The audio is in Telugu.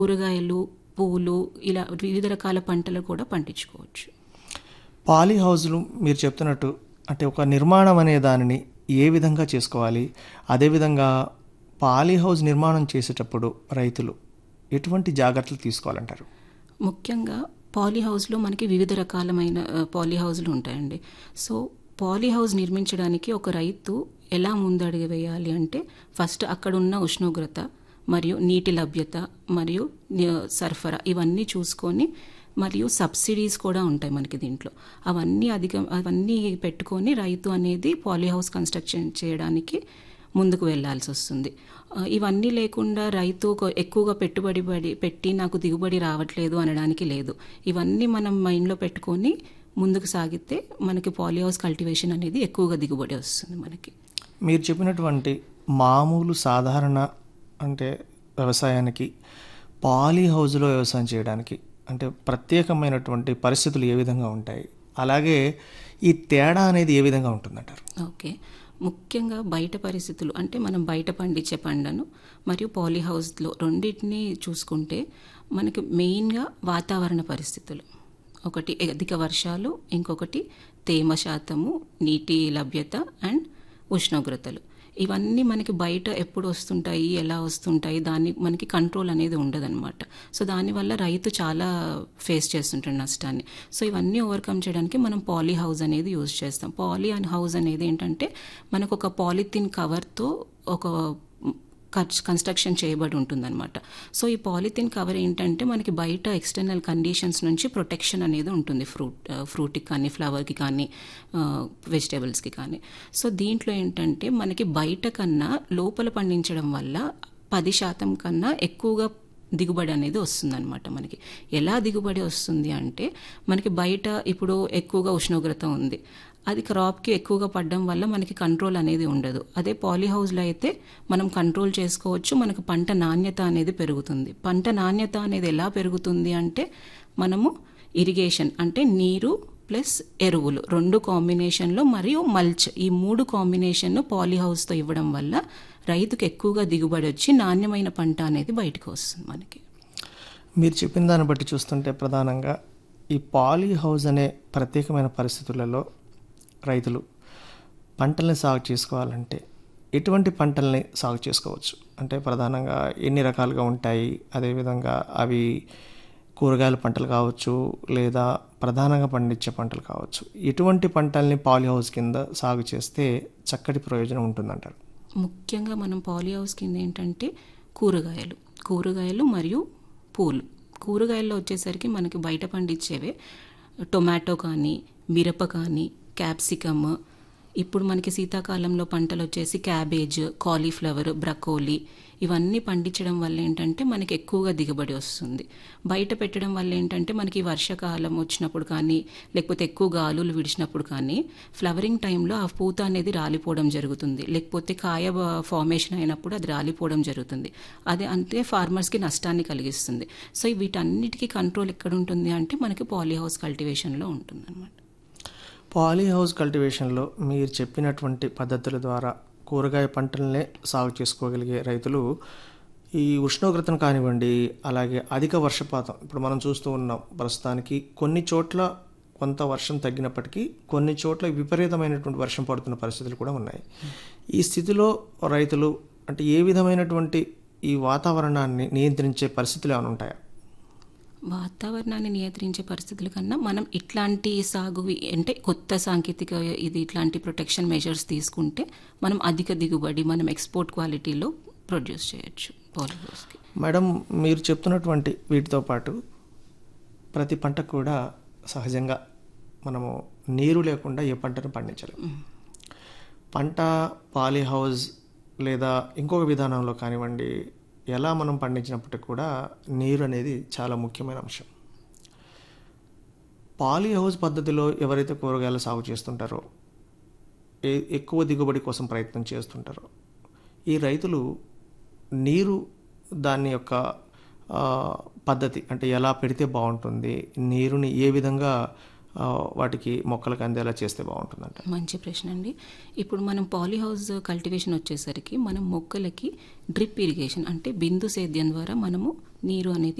కూరగాయలు పూలు ఇలా వివిధ రకాల పంటలు కూడా పండించుకోవచ్చు పాలీ హౌజ్లు మీరు చెప్తున్నట్టు అంటే ఒక నిర్మాణం అనే దానిని ఏ విధంగా చేసుకోవాలి అదేవిధంగా పాలీ హౌజ్ నిర్మాణం చేసేటప్పుడు రైతులు ఎటువంటి జాగ్రత్తలు తీసుకోవాలంటారు ముఖ్యంగా పాలీ హౌస్లో మనకి వివిధ రకాలమైన ఆ, పాలీ హౌస్లు ఉంటాయండి సో పాలీ హౌస్ నిర్మించడానికి ఒక రైతు ఎలా ముందడుగు వేయాలి అంటే ఫస్ట్ అక్కడ ఉన్న ఉష్ణోగ్రత మరియు నీటి లభ్యత మరియు ని- సరఫరా ఇవన్నీ చూసుకొని మరియు సబ్సిడీస్ కూడా ఉంటాయి మనకి దీంట్లో అవన్నీ అధిక అవన్నీ పెట్టుకొని రైతు అనేది పాలీ హౌస్ కన్స్ట్రక్షన్ చేయడానికి ముందుకు వెళ్ళాల్సి వస్తుంది ఆ, ఇవన్నీ లేకుండా రైతు ఒక- ఎక్కువగా పెట్టుబడి పడి పెట్టి నాకు దిగుబడి రావట్లేదు అనడానికి లేదు ఇవన్నీ మనం మైండ్లో పెట్టుకొని ముందుకు సాగితే మనకి పాలీ హౌస్ కల్టివేషన్ అనేది ఎక్కువగా దిగుబడి వస్తుంది మనకి మీరు చెప్పినటువంటి మామూలు సాధారణ అంటే వ్యవసాయానికి పాలీ హౌజ్లో వ్యవసాయం చేయడానికి అంటే ప్రత్యేకమైనటువంటి పరిస్థితులు ఏ విధంగా ఉంటాయి అలాగే ఈ తేడా అనేది ఏ విధంగా ఉంటుందంటారు ఓకే ముఖ్యంగా బయట పరిస్థితులు అంటే మనం బయట పండించే పంటను మరియు పాలీ హౌస్లో రెండింటిని చూసుకుంటే మనకి మెయిన్గా వాతావరణ పరిస్థితులు ఒకటి అధిక వర్షాలు ఇంకొకటి తేమ శాతము నీటి లభ్యత అండ్ ఉష్ణోగ్రతలు ఇవన్నీ మనకి బయట ఎప్పుడు వస్తుంటాయి ఎలా వస్తుంటాయి దాన్ని మనకి కంట్రోల్ అనేది ఉండదన్నమాట సో దానివల్ల రైతు చాలా ఫేస్ చేస్తుంటాడు నష్టాన్ని సో ఇవన్నీ ఓవర్కమ్ చేయడానికి మనం పాలీ హౌస్ అనేది యూజ్ చేస్తాం పాలీ అండ్ హౌస్ అనేది ఏంటంటే మనకు ఒక పాలిథిన్ కవర్తో ఒక కన్స్ట్రక్షన్ చేయబడి ఉంటుందన్నమాట సో ఈ పాలిథిన్ కవర్ ఏంటంటే మనకి బయట ఎక్స్టర్నల్ కండిషన్స్ నుంచి ప్రొటెక్షన్ అనేది ఉంటుంది ఫ్రూట్ ఫ్రూట్కి కానీ ఫ్లవర్కి కానీ వెజిటేబుల్స్కి కానీ సో దీంట్లో ఏంటంటే మనకి బయట కన్నా లోపల పండించడం వల్ల పది శాతం కన్నా ఎక్కువగా దిగుబడి అనేది వస్తుందన్నమాట మనకి ఎలా దిగుబడి వస్తుంది అంటే మనకి బయట ఇప్పుడు ఎక్కువగా ఉష్ణోగ్రత ఉంది అది క్రాప్కి ఎక్కువగా పడడం వల్ల మనకి కంట్రోల్ అనేది ఉండదు అదే పాలీ హౌస్లో అయితే మనం కంట్రోల్ చేసుకోవచ్చు మనకు పంట నాణ్యత అనేది పెరుగుతుంది పంట నాణ్యత అనేది ఎలా పెరుగుతుంది అంటే మనము ఇరిగేషన్ అంటే నీరు ప్లస్ ఎరువులు రెండు కాంబినేషన్లో మరియు మల్చ్ ఈ మూడు కాంబినేషన్ పాలీ హౌస్తో ఇవ్వడం వల్ల రైతుకు ఎక్కువగా దిగుబడి వచ్చి నాణ్యమైన పంట అనేది బయటకు వస్తుంది మనకి మీరు చెప్పిన దాన్ని బట్టి చూస్తుంటే ప్రధానంగా ఈ పాలీ హౌస్ అనే ప్రత్యేకమైన పరిస్థితులలో రైతులు పంటల్ని సాగు చేసుకోవాలంటే ఎటువంటి పంటల్ని సాగు చేసుకోవచ్చు అంటే ప్రధానంగా ఎన్ని రకాలుగా ఉంటాయి అదేవిధంగా అవి కూరగాయల పంటలు కావచ్చు లేదా ప్రధానంగా పండించే పంటలు కావచ్చు ఎటువంటి పంటల్ని పాలీ హౌస్ కింద సాగు చేస్తే చక్కటి ప్రయోజనం ఉంటుందంటారు ముఖ్యంగా మనం పాలీ హౌస్ కింద ఏంటంటే కూరగాయలు కూరగాయలు మరియు పూలు కూరగాయల్లో వచ్చేసరికి మనకి బయట పండించేవే టొమాటో కానీ మిరప కానీ క్యాప్సికమ్ ఇప్పుడు మనకి శీతాకాలంలో పంటలు వచ్చేసి క్యాబేజ్ కాలీఫ్లవర్ బ్రకోలీ ఇవన్నీ పండించడం వల్ల ఏంటంటే మనకి ఎక్కువగా దిగుబడి వస్తుంది బయట పెట్టడం వల్ల ఏంటంటే మనకి వర్షాకాలం వచ్చినప్పుడు కానీ లేకపోతే ఎక్కువ గాలులు విడిచినప్పుడు కానీ ఫ్లవరింగ్ టైంలో ఆ పూత అనేది రాలిపోవడం జరుగుతుంది లేకపోతే కాయ ఫార్మేషన్ అయినప్పుడు అది రాలిపోవడం జరుగుతుంది అది అంటే ఫార్మర్స్కి నష్టాన్ని కలిగిస్తుంది సో వీటన్నిటికీ కంట్రోల్ ఎక్కడ ఉంటుంది అంటే మనకి పాలీ హౌస్ కల్టివేషన్లో ఉంటుంది అనమాట పాలీ హౌస్ కల్టివేషన్లో మీరు చెప్పినటువంటి పద్ధతుల ద్వారా కూరగాయ పంటలనే సాగు చేసుకోగలిగే రైతులు ఈ ఉష్ణోగ్రతను కానివ్వండి అలాగే అధిక వర్షపాతం ఇప్పుడు మనం చూస్తూ ఉన్నాం ప్రస్తుతానికి కొన్ని చోట్ల కొంత వర్షం తగ్గినప్పటికీ కొన్ని చోట్ల విపరీతమైనటువంటి వర్షం పడుతున్న పరిస్థితులు కూడా ఉన్నాయి ఈ స్థితిలో రైతులు అంటే ఏ విధమైనటువంటి ఈ వాతావరణాన్ని నియంత్రించే పరిస్థితులు ఏమైనా ఉంటాయా వాతావరణాన్ని నియంత్రించే పరిస్థితుల కన్నా మనం ఇట్లాంటి సాగు అంటే కొత్త సాంకేతిక ఇది ఇట్లాంటి ప్రొటెక్షన్ మెజర్స్ తీసుకుంటే మనం అధిక దిగుబడి మనం ఎక్స్పోర్ట్ క్వాలిటీలో ప్రొడ్యూస్ చేయొచ్చు పాలిహౌస్కి మేడం మీరు చెప్తున్నటువంటి వీటితో పాటు ప్రతి పంటకు కూడా సహజంగా మనము నీరు లేకుండా ఏ పంటను పండించలేము పంట పాలీ హౌస్ లేదా ఇంకొక విధానంలో కానివ్వండి ఎలా మనం పండించినప్పటికీ కూడా నీరు అనేది చాలా ముఖ్యమైన అంశం పాలీ హౌస్ పద్ధతిలో ఎవరైతే కూరగాయలు సాగు చేస్తుంటారో ఏ- ఎక్కువ దిగుబడి కోసం ప్రయత్నం చేస్తుంటారో ఈ రైతులు నీరు దాని యొక్క ఆ, పద్ధతి అంటే ఎలా పెడితే బాగుంటుంది నీరుని ఏ విధంగా ఆ, వాటికి మొక్కలకు అందేలా చేస్తే బాగుంటుందంట మంచి ప్రశ్న అండి ఇప్పుడు మనం పాలీహౌస్ కల్టివేషన్ వచ్చేసరికి మనం మొక్కలకి డ్రిప్ ఇరిగేషన్ అంటే బిందు సేద్యం ద్వారా మనము నీరు అనేది